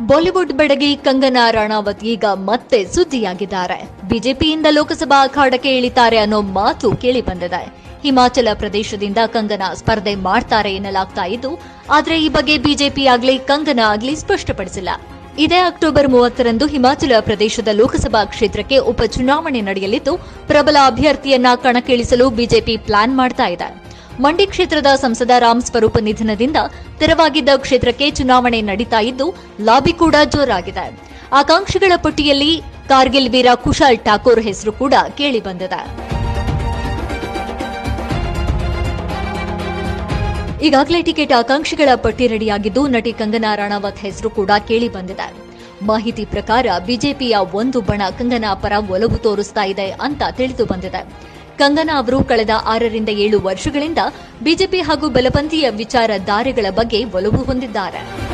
Bollywood ಬೆಡಗಿ Kangana Ranaut ಈಗ ಮತ್ತೆ ಸುದ್ದಿಯಾಗಿದ್ದಾರೆ ಬಿಜೆಪಿಯಿಂದ ಲೋಕಸಭಾ ಅಖಾಡಕ್ಕೆ ಇಳಿತಾರೆ ಅನ್ನೋ ಮಾತು ಕೇಳಿ ಬಂದಿದೆ ಹಿಮಾಚಲ ಪ್ರದೇಶದಿಂದ ಕಂಗನಾ ಸ್ಪರ್ಧೆ ಮಾಡ್ತಾರೆ ಎನ್ನಲಾಗ್ತಾ ಇದ್ದು ಆದ್ರೆ ಈ ಬಗ್ಗೆ ಬಿಜೆಪಿ ಆಗ್ಲಿ ಕಂಗನಾ ಆಗ್ಲಿ ಸ್ಪಷ್ಟಪಡಿಸಿಲ್ಲ ಇದೇ ಅಕ್ಟೋಬರ್ ಮೂವತ್ತರಂದು ಹಿಮಾಚಲ ಪ್ರದೇಶದ ಲೋಕಸಭಾ ಕ್ಷೇತ್ರಕ್ಕೆ ಉಪಚುನಾವಣೆ ನಡೆಯಲಿದ್ದು ಪ್ರಬಲ ಅಭ್ಯರ್ಥಿಯನ್ನ ಕಣಕ್ಕಿಳಿಸಲು ಬಿಜೆಪಿ ಪ್ಲಾನ್ ಮಾಡ್ತಾ ಇದೆ ಮಂಡಿ ಕ್ಷೇತ್ರದ ಸಂಸದ ರಾಮ್ ಸ್ವರೂಪ್ ನಿಧನದಿಂದ ತೆರವಾಗಿದ್ದ ಕ್ಷೇತ್ರಕ್ಕೆ ಚುನಾವಣೆ ನಡೀತಾ ಇದ್ದು ಲಾಬಿ ಕೂಡ ಜೋರಾಗಿದೆ ಆಕಾಂಕ್ಷಿಗಳ ಪಟ್ಟಿಯಲ್ಲಿ ಕಾರ್ಗಿಲ್ ವೀರ ಕುಶಾಲ್ ಠಾಕೂರ್ ಹೆಸರು ಕೂಡ ಕೇಳಿ ಬಂದಿದೆ ಈಗಾಗಲೇ ಟಿಕೆಟ್ ಆಕಾಂಕ್ಷಿಗಳ ಪಟ್ಟಿ ರೆಡಿಯಾಗಿದ್ದು ನಟಿ ಕಂಗನಾ ರಾಣಾವತ್ ಹೆಸರು ಕೂಡ ಕೇಳಿ ಬಂದಿದೆ ಮಾಹಿತಿ ಪ್ರಕಾರ ಬಿಜೆಪಿಯ ಒಂದು ಬಣ ಕಂಗನಾ ಪರ ಒಲವು ತೋರಿಸ್ತಾ ಇದೆ ಅಂತ ತಿಳಿದು ಬಂದಿದೆ ಕಂಗನಾ ಅವರು ಕಳೆದ ಆರರಿಂದ ಏಳು ವರ್ಷಗಳಿಂದ ಬಿಜೆಪಿ ಹಾಗೂ ಬಲಪಂಥೀಯ ವಿಚಾರಧಾರೆಗಳ ಬಗ್ಗೆ ಒಲವು ಹೊಂದಿದ್ದಾರೆ